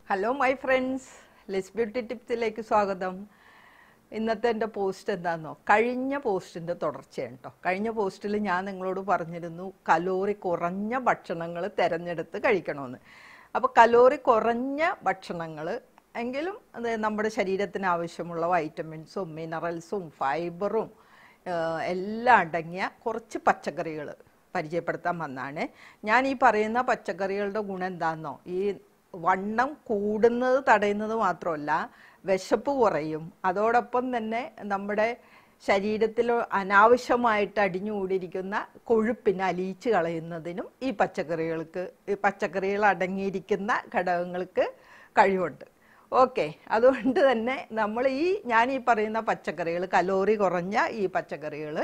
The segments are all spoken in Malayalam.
ഹലോ മൈ ഫ്രണ്ട്സ് ലെസ് ബ്യൂട്ടി ടിപ്സിലേക്ക് സ്വാഗതം ഇന്നത്തെ എൻ്റെ പോസ്റ്റ് എന്താണെന്നോ കഴിഞ്ഞ പോസ്റ്റിൻ്റെ തുടർച്ചയാണ് കേട്ടോ കഴിഞ്ഞ പോസ്റ്റിൽ ഞാൻ നിങ്ങളോട് പറഞ്ഞിരുന്നു കലോറി കുറഞ്ഞ ഭക്ഷണങ്ങൾ തിരഞ്ഞെടുത്ത് കഴിക്കണമെന്ന് അപ്പോൾ കലോറി കുറഞ്ഞ ഭക്ഷണങ്ങൾ എങ്കിലും അത് നമ്മുടെ ശരീരത്തിന് ആവശ്യമുള്ള വൈറ്റമിൻസും മിനറൽസും ഫൈബറും ഏഹ് എല്ലാം അടങ്ങിയ കുറച്ച് പച്ചക്കറികൾ പരിചയപ്പെടുത്താൻ വന്നാണ് ഞാൻ ഈ പറയുന്ന പച്ചക്കറികളുടെ ഗുണം എന്താണെന്നോ ഈ വണ്ണം കൂടുന്നത് തടയുന്നത് മാത്രമല്ല വിശപ്പ് കുറയും അതോടൊപ്പം തന്നെ നമ്മുടെ ശരീരത്തിൽ അനാവശ്യമായിട്ട് അടിഞ്ഞുകൂടിയിരിക്കുന്ന കൊഴുപ്പിനെ അലിയിച്ച് കളയുന്നതിനും ഈ പച്ചക്കറികൾക്ക് ഈ പച്ചക്കറികൾ അടങ്ങിയിരിക്കുന്ന ഘടകങ്ങൾക്ക് കഴിവുണ്ട് ഓക്കെ അതുകൊണ്ട് തന്നെ നമ്മൾ ഈ ഞാൻ ഈ പറയുന്ന പച്ചക്കറികൾ കലോറി കുറഞ്ഞ ഈ പച്ചക്കറികൾ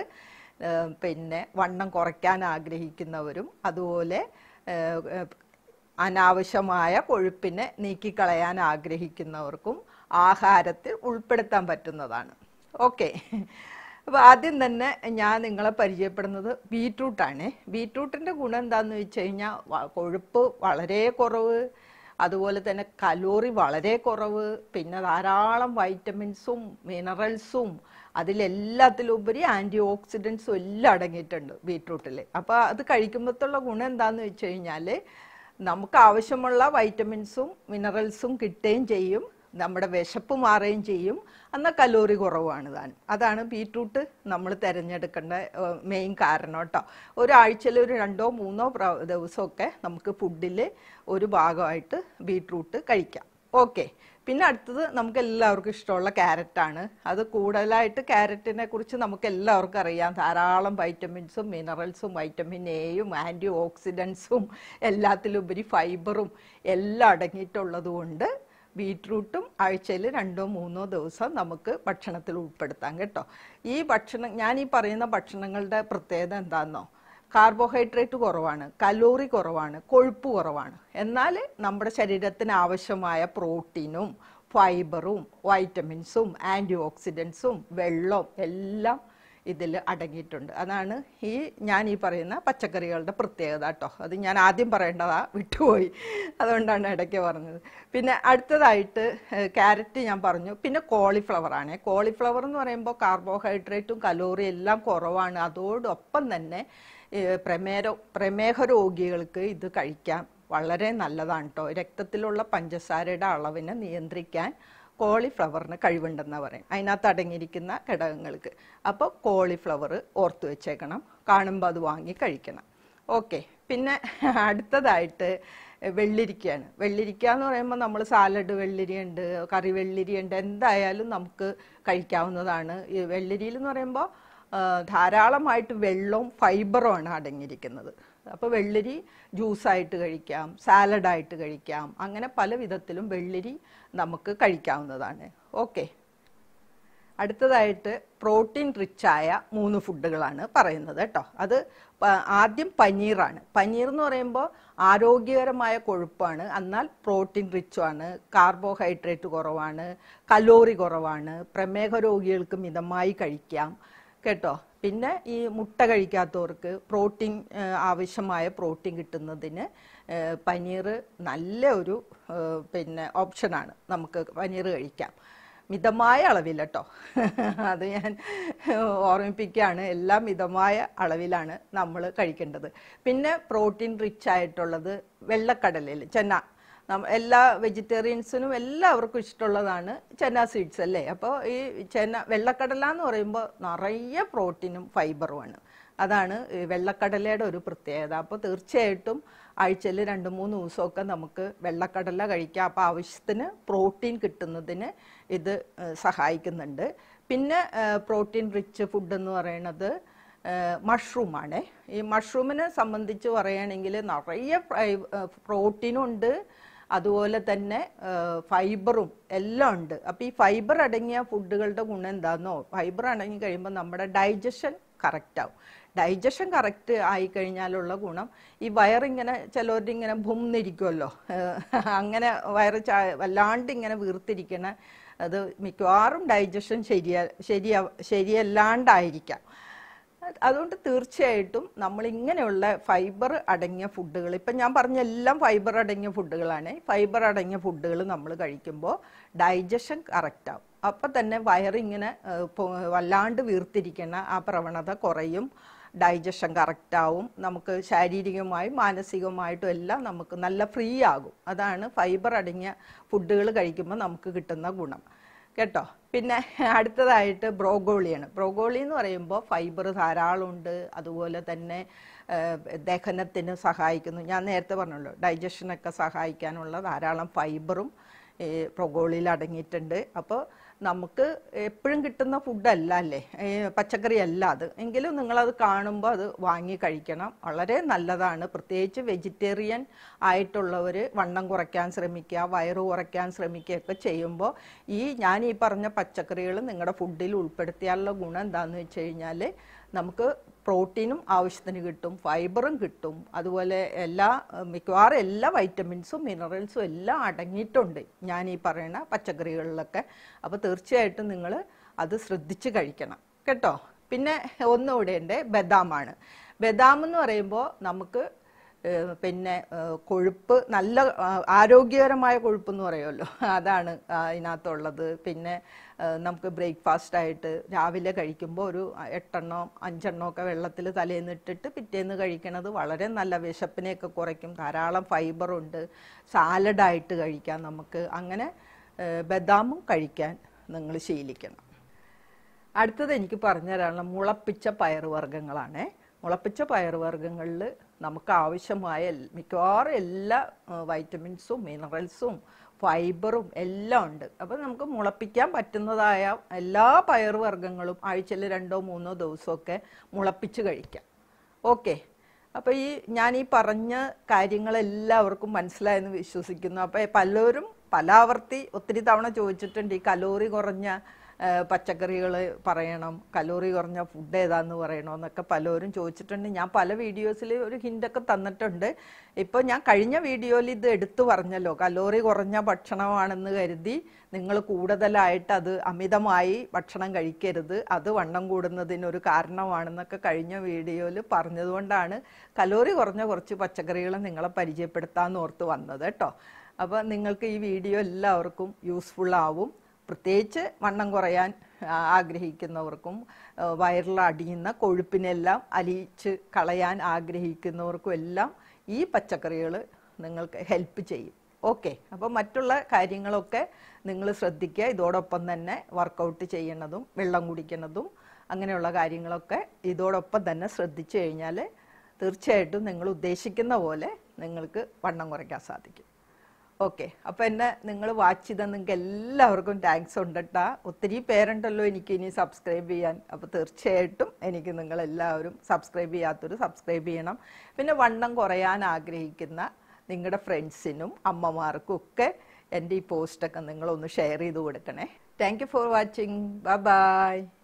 പിന്നെ വണ്ണം കുറയ്ക്കാൻ ആഗ്രഹിക്കുന്നവരും അതുപോലെ ഏഹ്, ഏഹ്, അനാവശ്യമായ കൊഴുപ്പിനെ നീക്കിക്കളയാൻ ആഗ്രഹിക്കുന്നവർക്കും ആഹാരത്തിൽ ഉൾപ്പെടുത്താൻ പറ്റുന്നതാണ് ഓക്കെ അപ്പോൾ ആദ്യം തന്നെ ഞാൻ നിങ്ങളെ പരിചയപ്പെടുന്നത് ബീട്രൂട്ടാണ് ബീട്രൂട്ടിൻ്റെ ഗുണം എന്താണെന്ന് വെച്ച് കഴിഞ്ഞാൽ വ- കൊഴുപ്പ് വളരെ കുറവ് അതുപോലെ തന്നെ കലോറി വളരെ കുറവ് പിന്നെ ധാരാളം വൈറ്റമിൻസും മിനറൽസും അതിലെല്ലാത്തിലുപരി ആൻറ്റി ഓക്സിഡൻസും എല്ലാം അടങ്ങിയിട്ടുണ്ട് ബീട്രൂട്ടിൽ അപ്പോൾ അത് കഴിക്കുമ്പോഴത്തുള്ള ഗുണം എന്താണെന്ന് വെച്ച് കഴിഞ്ഞാൽ നമുക്ക് ആവശ്യമുള്ള വൈറ്റമിൻസും മിനറൽസും കിട്ടുകയും ചെയ്യും നമ്മുടെ വിശപ്പ് മാറുകയും ചെയ്യും എന്നാൽ കലോറി കുറവാണ് താൻ അതാണ് ബീട്രൂട്ട് നമ്മൾ തിരഞ്ഞെടുക്കേണ്ട മെയിൻ കാരണം കേട്ടോ ഒരാഴ്ചയിൽ ഒരു രണ്ടോ മൂന്നോ പ്ര- ദിവസമൊക്കെ നമുക്ക് ഫുഡിൽ ഒരു ഭാഗമായിട്ട് ബീട്രൂട്ട് കഴിക്കാം ഓക്കെ പിന്നെ അടുത്തത് നമുക്ക് എല്ലാവർക്കും ഇഷ്ടമുള്ള ക്യാരറ്റാണ് അത് കൂടുതലായിട്ട് ക്യാരറ്റിനെ കുറിച്ച് നമുക്ക് എല്ലാവർക്കും അറിയാം ധാരാളം വൈറ്റമിൻസും മിനറൽസും വൈറ്റമിൻ എയും ആൻറ്റി ഓക്സിഡൻസും എല്ലാത്തിലുപരി ഫൈബറും എല്ലാം അടങ്ങിയിട്ടുള്ളത് കൊണ്ട് ബീട്രൂട്ടും ആഴ്ചയിൽ രണ്ടോ മൂന്നോ ദിവസം നമുക്ക് ഭക്ഷണത്തിൽ ഉൾപ്പെടുത്താം കേട്ടോ ഈ ഭക്ഷണം ഞാൻ ഈ പറയുന്ന ഭക്ഷണങ്ങളുടെ പ്രത്യേകത എന്താണെന്നോ കാർബോഹൈഡ്രേറ്റ് കുറവാണ് കലോറി കുറവാണ് കൊഴുപ്പ് കുറവാണ് എന്നാൽ നമ്മുടെ ശരീരത്തിന് ആവശ്യമായ പ്രോട്ടീനും ഫൈബറും വൈറ്റമിൻസും ആൻറ്റി ഓക്സിഡൻസും വെള്ളവും എല്ലാം ഇതിൽ അടങ്ങിയിട്ടുണ്ട് അതാണ് ഈ ഞാൻ ഈ പറയുന്ന പച്ചക്കറികളുടെ പ്രത്യേകത കേട്ടോ അത് ഞാൻ ആദ്യം പറയേണ്ടതാ വിട്ടുപോയി അതുകൊണ്ടാണ് ഇടയ്ക്ക് പറഞ്ഞത് പിന്നെ അടുത്തതായിട്ട് ക്യാരറ്റ് ഞാൻ പറഞ്ഞു പിന്നെ കോളിഫ്ലവർ ആണ് കോളിഫ്ലവർ എന്ന് പറയുമ്പോൾ കാർബോഹൈഡ്രേറ്റും കലോറിയും എല്ലാം കുറവാണ് അതോടൊപ്പം തന്നെ ഏഹ്, പ്രമേഹ പ്രമേഹ രോഗികൾക്ക് ഇത് കഴിക്കാൻ വളരെ നല്ലതാണ് കേട്ടോ രക്തത്തിലുള്ള പഞ്ചസാരയുടെ അളവിനെ നിയന്ത്രിക്കാൻ കോളിഫ്ലവറിന് കഴിവുണ്ടെന്ന് പറയും അതിനകത്ത് അടങ്ങിയിരിക്കുന്ന ഘടകങ്ങൾക്ക് അപ്പോൾ കോളിഫ്ലവർ ഓർത്ത് വെച്ചേക്കണം കാണുമ്പോൾ അത് വാങ്ങി കഴിക്കണം ഓക്കെ പിന്നെ അടുത്തതായിട്ട് വെള്ളിരിക്കയാണ് വെള്ളിരിക്ക എന്ന് പറയുമ്പോൾ നമ്മൾ സാലഡ് വെള്ളിരിയുണ്ട് കറി വെള്ളിരിയുണ്ട് എന്തായാലും നമുക്ക് കഴിക്കാവുന്നതാണ് ഈ വെള്ളിരിയിൽ എന്ന് പറയുമ്പോൾ ആ, ധാരാളമായിട്ട് വെള്ളവും ഫൈബറുമാണ് അടങ്ങിയിരിക്കുന്നത് അപ്പോൾ വെള്ളരി ജ്യൂസായിട്ട് കഴിക്കാം സാലഡായിട്ട് കഴിക്കാം അങ്ങനെ പല വിധത്തിലും വെള്ളരി നമുക്ക് കഴിക്കാവുന്നതാണ് ഓക്കെ അടുത്തതായിട്ട് പ്രോട്ടീൻ റിച്ചായ മൂന്ന് ഫുഡുകളാണ് പറയുന്നത് കേട്ടോ അത് പ- ആദ്യം പനീറാണ് പനീർ എന്ന് പറയുമ്പോൾ ആരോഗ്യകരമായ കൊഴുപ്പാണ് എന്നാൽ പ്രോട്ടീൻ റിച്ചുമാണ് കാർബോഹൈഡ്രേറ്റ് കുറവാണ് കലോറി കുറവാണ് പ്രമേഹ രോഗികൾക്ക് മിതമായി കഴിക്കാം കേട്ടോ പിന്നെ ഈ മുട്ട കഴിക്കാത്തവർക്ക് പ്രോട്ടീൻ ആ, ആവശ്യമായ പ്രോട്ടീൻ കിട്ടുന്നതിന് ആ, പനീർ നല്ല ഒരു ആ, പിന്നെ ഓപ്ഷനാണ് നമുക്ക് പനീർ കഴിക്കാം മിതമായ അളവിൽ കേട്ടോ അത് ഞാൻ ഓർമ്മിപ്പിക്കുകയാണ് എല്ലാം മിതമായ അളവിലാണ് നമ്മൾ കഴിക്കേണ്ടത് പിന്നെ പ്രോട്ടീൻ റിച്ച് ആയിട്ടുള്ളത് വെള്ളക്കടലയിൽ ചെന്ന നമ്മ എല്ലാ വെജിറ്റേറിയൻസിനും എല്ലാവർക്കും ഇഷ്ടമുള്ളതാണ് ചെന്ന സീഡ്സ് അല്ലേ അപ്പോൾ ഈ ചെന്ന വെള്ളക്കടല എന്ന് പറയുമ്പോൾ നിറയെ പ്രോട്ടീനും ഫൈബറുമാണ് അതാണ് ഈ വെള്ളക്കടലയുടെ ഒരു പ്രത്യേകത അപ്പോൾ തീർച്ചയായിട്ടും ആഴ്ചയിൽ രണ്ട് മൂന്ന് ദിവസമൊക്കെ നമുക്ക് വെള്ളക്കടല കഴിക്കാം അപ്പോൾ ആവശ്യത്തിന് പ്രോട്ടീൻ കിട്ടുന്നതിന് ഇത് ഏഹ്, സഹായിക്കുന്നുണ്ട് പിന്നെ പ്രോട്ടീൻ റിച്ച് ഫുഡ് എന്ന് പറയുന്നത് മഷ്റൂമാണ് ഈ മഷ്റൂമിനെ സംബന്ധിച്ച് പറയുകയാണെങ്കിൽ നിറയെ പ്രോട്ടീനും ഉണ്ട് അതുപോലെ തന്നെ ഫൈബറും എല്ലാം ഉണ്ട് അപ്പോൾ ഈ ഫൈബർ അടങ്ങിയ ഫുഡുകളുടെ ഗുണം എന്താണെന്നോ ഫൈബർ അടങ്ങി കഴിയുമ്പോൾ നമ്മുടെ ഡൈജഷൻ കറക്റ്റ് ആവും ഡൈജഷൻ കറക്റ്റ് ആയി കഴിഞ്ഞാലുള്ള ഗുണം ഈ വയറിങ്ങനെ ചിലവരുടെ ഇങ്ങനെ ഭുംന്നിരിക്കുമല്ലോ അങ്ങനെ വയറ് ചാ- വല്ലാണ്ട് ഇങ്ങനെ വീർത്തിരിക്കണ അത് മിക്കവാറും ഡൈജഷൻ ശരിയ ശരിയാ ശരിയല്ലാണ്ടായിരിക്കാം അതുകൊണ്ട് തീർച്ചയായിട്ടും നമ്മൾ ഇങ്ങനെയുള്ള ഫൈബർ അടങ്ങിയ ഫുഡുകൾ ഇപ്പം ഞാൻ പറഞ്ഞ എല്ലാം ഫൈബർ അടങ്ങിയ ഫുഡുകളാണ് ഫൈബർ അടങ്ങിയ ഫുഡുകൾ നമ്മൾ കഴിക്കുമ്പോൾ ഡൈജഷൻ കറക്റ്റ് ആവും അപ്പം തന്നെ വയറിങ്ങനെ ഏഹ്, പൊ- വല്ലാണ്ട് വീർത്തിരിക്കുന്ന ആ പ്രവണത കുറയും ഡൈജഷൻ കറക്റ്റ് ആവും നമുക്ക് ശാരീരികമായും മാനസികമായിട്ടും എല്ലാം നമുക്ക് നല്ല ഫ്രീ ആകും അതാണ് ഫൈബർ അടങ്ങിയ ഫുഡുകൾ കഴിക്കുമ്പോൾ നമുക്ക് കിട്ടുന്ന ഗുണം കേട്ടോ പിന്നെ അടുത്തതായിട്ട് ബ്രോഗോളിയാണ് ബ്രോഗോളി എന്ന് പറയുമ്പോൾ ഫൈബർ ധാരാളമുണ്ട് അതുപോലെ തന്നെ ഏഹ്, ദഹനത്തിന് സഹായിക്കുന്നു ഞാൻ നേരത്തെ പറഞ്ഞല്ലോ ഡൈജഷനൊക്കെ സഹായിക്കാനുള്ള ധാരാളം ഫൈബറും ഈ ബ്രോഗോളിയിൽ അടങ്ങിയിട്ടുണ്ട് അപ്പോൾ നമുക്ക് എപ്പോഴും കിട്ടുന്ന ഫുഡല്ല അല്ലേ ഈ പച്ചക്കറി അല്ല അത് എങ്കിലും നിങ്ങളത് കാണുമ്പോൾ അത് വാങ്ങി കഴിക്കണം വളരെ നല്ലതാണ് പ്രത്യേകിച്ച് വെജിറ്റേറിയൻ ആയിട്ടുള്ളവർ വണ്ണം കുറയ്ക്കാൻ ശ്രമിക്കുക വയറ് കുറയ്ക്കാൻ ശ്രമിക്കുകയൊക്കെ ചെയ്യുമ്പോൾ ഈ ഞാൻ ഈ പറഞ്ഞ പച്ചക്കറികൾ നിങ്ങളുടെ ഫുഡിൽ ഉൾപ്പെടുത്തിയാലുള്ള ഗുണം എന്താണെന്ന് വെച്ച് കഴിഞ്ഞാൽ നമുക്ക് പ്രോട്ടീനും ആവശ്യത്തിന് കിട്ടും ഫൈബറും കിട്ടും അതുപോലെ എല്ലാ ഏഹ്, മിക്കവാറും എല്ലാ വൈറ്റമിൻസും മിനറൽസും എല്ലാം അടങ്ങിയിട്ടുണ്ട് ഞാൻ ഈ പറയുന്ന പച്ചക്കറികളിലൊക്കെ അപ്പോൾ തീർച്ചയായിട്ടും നിങ്ങൾ അത് ശ്രദ്ധിച്ച് കഴിക്കണം കേട്ടോ പിന്നെ ഒന്നുകൂടെ ഉണ്ട് ബദാമാണ് ബദാം എന്ന് പറയുമ്പോൾ നമുക്ക് ഏഹ് പിന്നെ ഏഹ് കൊഴുപ്പ് നല്ല ആ, ആരോഗ്യകരമായ കൊഴുപ്പ് എന്ന് പറയുമല്ലോ അതാണ് ആ, ഇതിനകത്തുള്ളത് പിന്നെ ഏഹ് നമുക്ക് ബ്രേക്ക്ഫാസ്റ്റ് ആയിട്ട് രാവിലെ കഴിക്കുമ്പോൾ ഒരു എട്ടെണ്ണോ അഞ്ചെണ്ണോ ഒക്കെ വെള്ളത്തിൽ തലേന്ന് ഇട്ടിട്ട് പിറ്റേന്ന് കഴിക്കണത് വളരെ നല്ല വിശപ്പിനെയൊക്കെ കുറയ്ക്കും ധാരാളം ഫൈബറുണ്ട് സാലഡായിട്ട് കഴിക്കാം നമുക്ക് അങ്ങനെ ഏഹ് ബദാമും കഴിക്കാൻ നിങ്ങൾ ശീലിക്കണം അടുത്തത് എനിക്ക് പറഞ്ഞു തരാനുള്ള മുളപ്പിച്ച പയറുവർഗ്ഗങ്ങളാണ് മുളപ്പിച്ച പയറുവർഗ്ഗങ്ങളിൽ നമുക്ക് ആവശ്യമായ എൽ- മിക്കവാറും എല്ലാ ആ, വൈറ്റമിൻസും മിനറൽസും ഫൈബറും എല്ലാം ഉണ്ട് അപ്പോൾ നമുക്ക് മുളപ്പിക്കാൻ പറ്റുന്നതായ എല്ലാ പയറുവർഗ്ഗങ്ങളും ആഴ്ചയിൽ രണ്ടോ മൂന്നോ ദിവസമൊക്കെ മുളപ്പിച്ച് കഴിക്കാം ഓക്കെ അപ്പോൾ ഈ ഞാൻ ഈ പറഞ്ഞ കാര്യങ്ങളെല്ലാവർക്കും മനസ്സിലായെന്ന് വിശ്വസിക്കുന്നു അപ്പോൾ പലരും പലാവർത്തി ഒത്തിരി തവണ ചോദിച്ചിട്ടുണ്ട് ഈ കലോറി കുറഞ്ഞ പച്ചക്കറികൾ പറയണം കലോറി കുറഞ്ഞ ഫുഡ് ഏതാന്ന് പറയണമെന്നൊക്കെ പലരും ചോദിച്ചിട്ടുണ്ട് ഞാൻ പല വീഡിയോസിൽ ഒരു ഹിൻ്റൊക്കെ തന്നിട്ടുണ്ട് ഇപ്പോൾ ഞാൻ കഴിഞ്ഞ വീഡിയോയിൽ ഇത് എടുത്തു പറഞ്ഞല്ലോ കലോറി കുറഞ്ഞ ഭക്ഷണമാണെന്ന് കരുതി നിങ്ങൾ കൂടുതലായിട്ട് അത് അമിതമായി ഭക്ഷണം കഴിക്കരുത് അത് വണ്ണം കൂടുന്നതിനൊരു കാരണമാണെന്നൊക്കെ കഴിഞ്ഞ വീഡിയോയിൽ പറഞ്ഞതുകൊണ്ടാണ് കലോറി കുറഞ്ഞ കുറച്ച് പച്ചക്കറികൾ നിങ്ങളെ പരിചയപ്പെടുത്താമെന്ന് ഓർത്ത് വന്നത് കേട്ടോ അപ്പോൾ നിങ്ങൾക്ക് ഈ വീഡിയോ എല്ലാവർക്കും യൂസ്ഫുൾ ആവും പ്രത്യേകിച്ച് വണ്ണം കുറയാൻ ആ, ആഗ്രഹിക്കുന്നവർക്കും ആ, വയറിൽ അടിയുന്ന കൊഴുപ്പിനെല്ലാം അലിയിച്ച് കളയാൻ ആഗ്രഹിക്കുന്നവർക്കും എല്ലാം ഈ പച്ചക്കറികൾ നിങ്ങൾക്ക് ഹെൽപ്പ് ചെയ്യും ഓക്കെ അപ്പോൾ മറ്റുള്ള കാര്യങ്ങളൊക്കെ നിങ്ങൾ ശ്രദ്ധിക്കുക ഇതോടൊപ്പം തന്നെ വർക്കൗട്ട് ചെയ്യണതും വെള്ളം കുടിക്കുന്നതും അങ്ങനെയുള്ള കാര്യങ്ങളൊക്കെ ഇതോടൊപ്പം തന്നെ ശ്രദ്ധിച്ചു കഴിഞ്ഞാൽ തീർച്ചയായിട്ടും നിങ്ങൾ ഉദ്ദേശിക്കുന്ന പോലെ നിങ്ങൾക്ക് വണ്ണം കുറയ്ക്കാൻ സാധിക്കും ഓക്കെ അപ്പോൾ എന്നെ നിങ്ങൾ വാച്ച് ചെയ്ത നിങ്ങൾക്ക് എല്ലാവർക്കും താങ്ക്സ് ഉണ്ട് കേട്ടാ ഒത്തിരി പേരുണ്ടല്ലോ എനിക്ക് ഇനി സബ്സ്ക്രൈബ് ചെയ്യാൻ അപ്പോൾ തീർച്ചയായിട്ടും എനിക്ക് നിങ്ങൾ എല്ലാവരും സബ്സ്ക്രൈബ് ചെയ്യാത്തൊരു സബ്സ്ക്രൈബ് ചെയ്യണം പിന്നെ വണ്ണം കുറയാൻ ആഗ്രഹിക്കുന്ന നിങ്ങളുടെ ഫ്രണ്ട്സിനും അമ്മമാർക്കും ഒക്കെ എൻ്റെ ഈ പോസ്റ്റൊക്കെ നിങ്ങളൊന്ന് ഷെയർ ചെയ്ത് കൊടുക്കണേ thank you for watching bye by